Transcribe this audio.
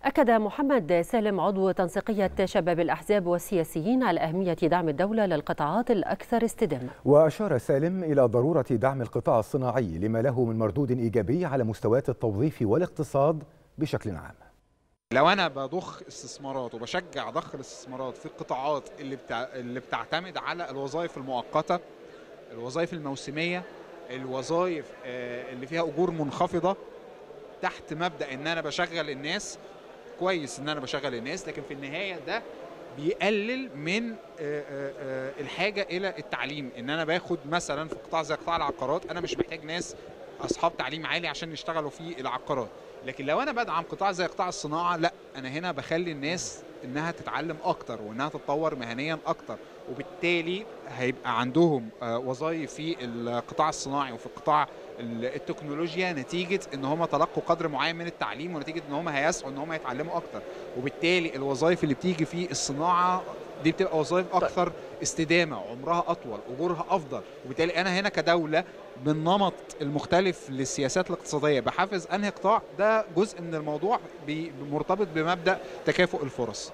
أكد محمد سالم عضو تنسيقية شباب الأحزاب والسياسيين على أهمية دعم الدولة للقطاعات الأكثر استدامة وأشار سالم إلى ضرورة دعم القطاع الصناعي لما له من مردود إيجابي على مستويات التوظيف والاقتصاد بشكل عام لو انا بضخ استثمارات وبشجع ضخ الاستثمارات في القطاعات اللي بتع... اللي بتعتمد على الوظائف المؤقته الوظائف الموسميه الوظائف اللي فيها اجور منخفضه تحت مبدا ان انا بشغل الناس كويس ان انا بشغل الناس لكن في النهايه ده بيقلل من الحاجه الى التعليم ان انا باخد مثلا في قطاع زي قطاع العقارات انا مش محتاج ناس اصحاب تعليم عالي عشان يشتغلوا في العقارات لكن لو انا بدعم قطاع زي قطاع الصناعه لا انا هنا بخلي الناس انها تتعلم اكتر وانها تتطور مهنيا اكتر وبالتالي هيبقى عندهم وظائف في القطاع الصناعي وفي قطاع التكنولوجيا نتيجه ان هم تلقوا قدر معين من التعليم ونتيجه ان هم هيسعوا ان هم يتعلموا اكتر وبالتالي الوظائف اللي بتيجي في الصناعه دي بتبقى وظائف اكثر استدامه عمرها اطول اجورها افضل وبالتالي انا هنا كدوله بالنمط المختلف للسياسات الاقتصاديه بحافز انهي قطاع ده جزء من الموضوع مرتبط بمبدا تكافؤ الفرص